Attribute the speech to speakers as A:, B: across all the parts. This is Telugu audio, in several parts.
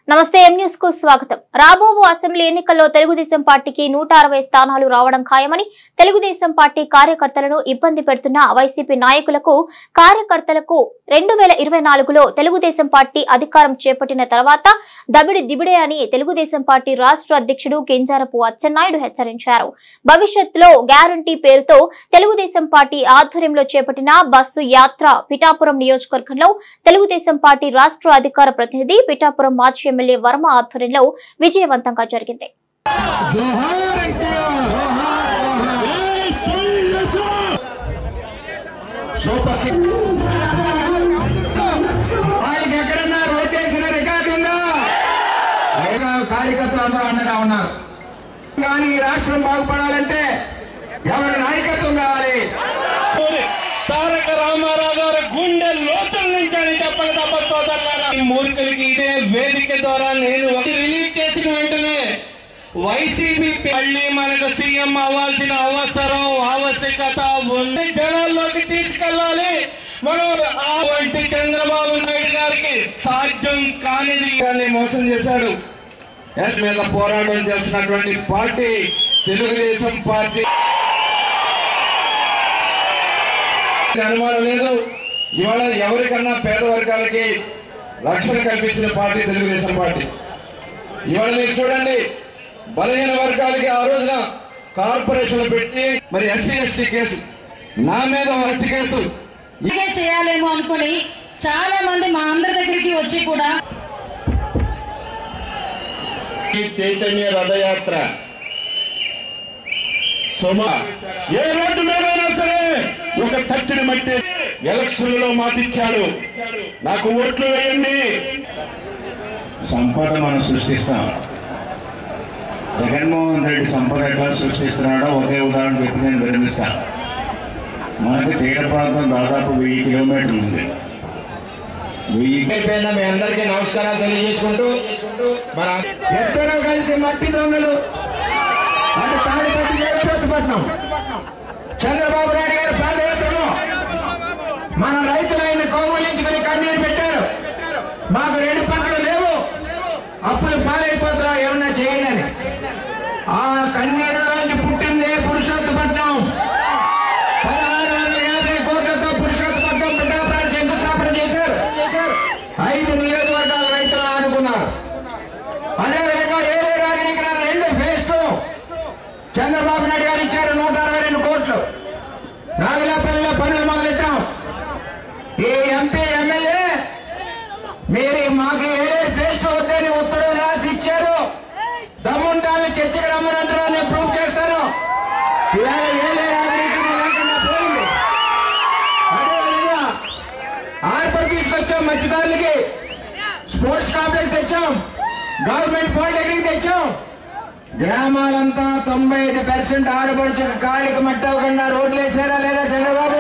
A: నమస్తే ఎం న్యూస్ కు స్వాగతం రాబో అసెంబ్లీ ఎన్నికల్లో తెలుగుదేశం పార్టీకి నూట అరవై స్థానాలు రావడం ఖాయమని తెలుగుదేశం పార్టీ కార్యకర్తలను ఇబ్బంది పెడుతున్న వైసీపీ నాయకులకు కార్యకర్తలకు రెండు వేల ఇరవై నాలుగులో తెలుగుదేశం పార్టీ అధికారం చేపట్టిన తర్వాత దబిడి దిబిడే అని తెలుగుదేశం పార్టీ రాష్ట్ర అధ్యక్షుడు కెంజారపు అచ్చెన్నాయుడు హెచ్చరించారు భవిష్యత్తులో గ్యారంటీ పేరుతో తెలుగుదేశం పార్టీ ఆధ్వర్యంలో చేపట్టిన బస్సు యాత్ర పిఠాపురం నియోజకవర్గంలో తెలుగుదేశం పార్టీ రాష్ట్ర అధికార ప్రతినిధి పిఠాపురం మాజీ ఎమ్మెల్యే వర్మ ఆధ్వర్యంలో విజయవంతంగా జరిగింది
B: జోహార్ ఎన్టీఆర్ జై తెలుగుదేశం
C: సూపర్ సిక్స్ వాళ్ళకి ఎక్కడన్నా రోటేషన్ రికార్డు ఉందా లేదా కార్యకర్తలు అందరూ అండగా ఉన్నారు కానీ ఈ రాష్ట్రం బాగుపడాలంటే ఎవరి నాయకత్వం కావాలి
B: తారక రామారావు గారు గుండె లోతుల నుంచి అని చెప్పక తప్ప సోదరులారా. ఈ మూర్ఖులకి ఇదే వేదిక ద్వారా నేను రిలీజ్ చేసిన వెంటనే వైసీపీ మళ్ళీ మనకు సీఎం అవ్వాల్సిన అవసరం ఆవశ్యకత ఉంది జనాల్లోకి తీసుకెళ్ళాలి మనం ఆ వంటి చంద్రబాబు నాయుడు గారికి సాధ్యం కానిది
C: వాళ్ళని మోసం చేశాడు ఎస్ మీద పోరాటం చేస్తున్నటువంటి పార్టీ తెలుగుదేశం పార్టీ అనుమానం లేదు ఇవాళ ఎవరికన్నా పేద వర్గాలకి రక్షణ కల్పించిన పార్టీ తెలుగుదేశం పార్టీ ఇవాళ మీరు చూడండి బలహీన వర్గాలకి ఆ రోజున కార్పొరేషన్ పెట్టి మరి ఎస్సీ ఎస్టీ కేసు నా మీద హత్య కేసు
D: ఇలాగే చేయాలేమో అనుకుని చాలా మంది మా అందరి దగ్గరికి వచ్చి కూడా
B: ఈ చైతన్య రథయాత్ర సుమ ఏ రోడ్డు మీదైనా సరే ఒక తట్టిని మట్టి ఎలక్షన్లలో మాటిచ్చాడు నాకు ఓట్లు వేయండి
E: సంపద మనం సృష్టిస్తాం జగన్మోహన్ రెడ్డి సంపద ఎట్లా సృష్టిస్తున్నాడో ఒకే ఉదాహరణ చెప్పి నేను విరమిస్తాను మనకి తీర ప్రాంతం దాదాపు వెయ్యి కిలోమీటర్లు ఉంది వెయ్యి
C: అయిపోయిన మీ అందరికీ నమస్కారాలు తెలియజేసుకుంటూ మన ఇద్దరు కలిసి మట్టి దొంగలు అటు తాడిపత్రి గారు చోతుపట్నం చంద్రబాబు నాయుడు గారు పాదయాత్రలో మన రైతులైన కోమలించుకుని కన్నీరు పెట్టారు మాకు రెండు పంటలు లేవు అప్పులు పాలైపోతున్నాం ఏమన్నా చేయాలని ఆ కన్నీరులోంచి పుట్టిందే పురుషోత్తపట్నం పదహారు వందల యాభై కోట్లతో పురుషోత్తపట్నం పిఠాపురాన్ని శంకుస్థాపన చేశారు ఐదు నియోజకవర్గాల రైతులు ఆదుకున్నారు అదేవిధంగా ఏలే రాజనీకి రెండు ఫేస్ టూ చంద్రబాబు నాయుడు గారు ఇచ్చారు నూట అరవై రెండు కోట్లు నాగులపల్లిలో పనులు మొదలెట్టాం ఈ ఎంపీ ఎమ్మెల్యే మీరు మాకు ఏలే ఫేస్ టూ వద్దని ఉత్తర్వులు రాసి ఇచ్చారు దమ్ముంటాన్ని చర్చకి రమ్మనంటారు నేను ప్రూవ్ చేస్తాను ఇవాళ ఏలే రాజనీతి లేకుండా పోయింది అదేవిధంగా ఆర్పర్ తీసుకొచ్చాం మత్స్యకారులకి స్పోర్ట్స్ కాంప్లెక్స్ తెచ్చాం గవర్నమెంట్ పాలిటెక్నిక్ తెచ్చాం గ్రామాలంతా తొంభై ఐదు పర్సెంట్ ఆడపడుచు కాళ్ళకి మట్టవకుండా రోడ్లు వేసారా లేదా చంద్రబాబు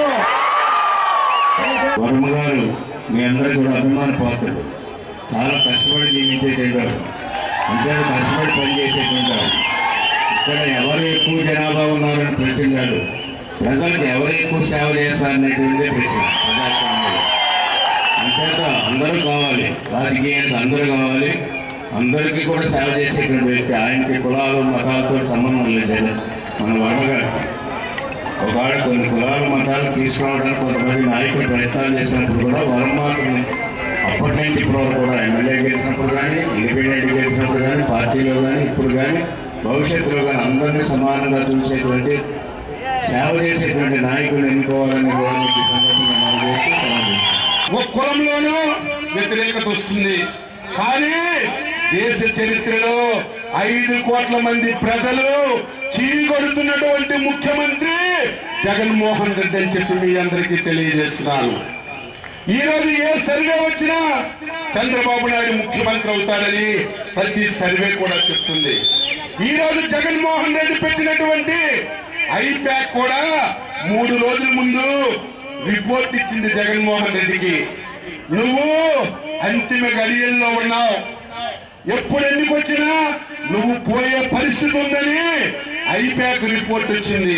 E: వర్మ గారు మీ అందరికీ కూడా అభిమాన పాత్రుడు చాలా కష్టపడి జీవించేటువంటి వాడు అంతే కష్టపడి పనిచేసేటువంటి వాడు ఇక్కడ ఎవరు ఎక్కువ జనాభా ఉన్నారని ప్రశ్న కాదు ప్రజలకు ఎవరు ఎక్కువ సేవ చేస్తారనేటువంటిదే ప్రశ్న ప్రజాస్వామ్యంలో అంతేత అందరూ కావాలి రాజకీయానికి అందరూ కావాలి అందరికీ కూడా సేవ చేసేటువంటి వ్యక్తి ఆయనకి కులాలు మతాలతో సంబంధం లేదు మన వర్మ గారికి ఒకవేళ కొన్ని కులాలు మతాలు తీసుకురావడానికి కొంతమంది నాయకులు ప్రయత్నాలు చేసినప్పుడు కూడా వర్మాకుని అప్పటి నుంచి ఇప్పుడు వరకు కూడా ఎమ్మెల్యే గెలిచినప్పుడు కానీ ఇండిపెండెంట్ గెలిచినప్పుడు కానీ పార్టీలో కానీ ఇప్పుడు కానీ భవిష్యత్తులో కానీ అందరినీ సమానంగా చూసేటువంటి సేవ చేసేటువంటి నాయకులు ఎన్నుకోవాలని కూడా మీకు ఈ సందర్భంగా మనం చేస్తూ సెలవు తీసుకుంటాం.
B: ఒక కులంలోనూ వ్యతిరేకత వస్తుంది కానీ దేశ చరిత్రలో ఐదు కోట్ల మంది ప్రజలు చీకొడుతున్నటువంటి ముఖ్యమంత్రి జగన్మోహన్ రెడ్డి అని చెప్పి మీ అందరికీ తెలియజేస్తున్నాను ఈ రోజు ఏ సర్వే వచ్చినా చంద్రబాబు నాయుడు ముఖ్యమంత్రి అవుతాడని ప్రతి సర్వే కూడా చెప్తుంది ఈ రోజు జగన్మోహన్ రెడ్డి పెట్టినటువంటి ఐప్యాక్ కూడా మూడు రోజుల ముందు రిపోర్ట్ ఇచ్చింది జగన్మోహన్ రెడ్డికి నువ్వు అంతిమ గడియల్లో ఉన్నావు ఎప్పుడు ఎన్నికొచ్చినా నువ్వు పోయే పరిస్థితి ఉందని ఐప్యాక్ రిపోర్ట్ వచ్చింది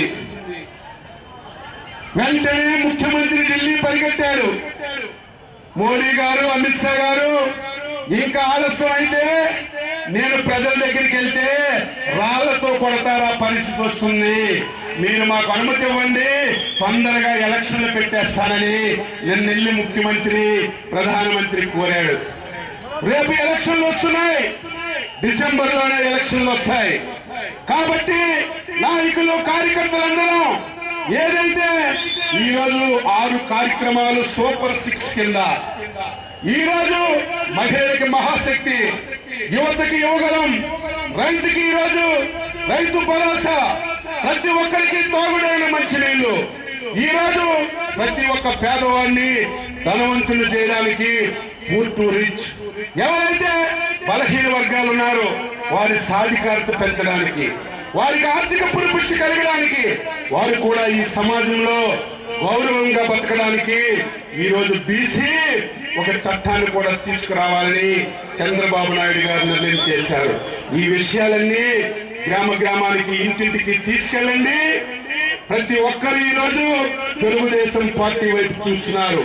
B: వెంటనే ముఖ్యమంత్రి ఢిల్లీ పరిగెత్తాడు మోడీ గారు అమిత్ షా గారు ఇంకా ఆలస్యం అయితే నేను ప్రజల దగ్గరికి వెళ్తే రాళ్లతో కొడతారా పరిస్థితి వస్తుంది మీరు మాకు అనుమతి ఇవ్వండి తొందరగా ఎలక్షన్లు పెట్టేస్తానని నిన్న వెళ్ళి ముఖ్యమంత్రి ప్రధానమంత్రి కోరాడు రేపు ఎలక్షన్లు వస్తున్నాయి డిసెంబర్ లోనే ఎలక్షన్లు వస్తాయి కాబట్టి నాయకులు కార్యకర్తలందరం ఏదైతే ఈ రోజు ఆరు కార్యక్రమాలు సూపర్ సిక్స్ కింద ఈ రోజు మహిళలకి మహాశక్తి యువతకి యువగలం రైతుకి ఈ రోజు రైతు భరోసా ప్రతి ఒక్కరికి తోగుడైన మంచినీళ్లు ఈ రోజు ప్రతి ఒక్క పేదవాడిని ధనవంతులు చేయడానికి పూర్ టు రిచ్ ఎవరైతే బలహీన వర్గాలు ఉన్నారో వారి సాధికారత పెంచడానికి వారికి ఆర్థిక పురిపుష్టి కలగడానికి వారు కూడా ఈ సమాజంలో గౌరవంగా బతకడానికి ఈ రోజు బీసీ ఒక చట్టాన్ని కూడా తీసుకురావాలని చంద్రబాబు నాయుడు గారు నిర్ణయం చేశారు ఈ విషయాలన్నీ గ్రామ గ్రామానికి ఇంటింటికి తీసుకెళ్ళండి ప్రతి ఒక్కరు ఈ రోజు తెలుగుదేశం పార్టీ వైపు చూస్తున్నారు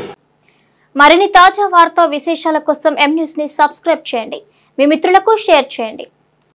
A: మరిన్ని తాజా వార్తా విశేషాల కోసం ఎం న్యూస్ ని సబ్స్క్రైబ్ చేయండి మీ మిత్రులకు షేర్ చేయండి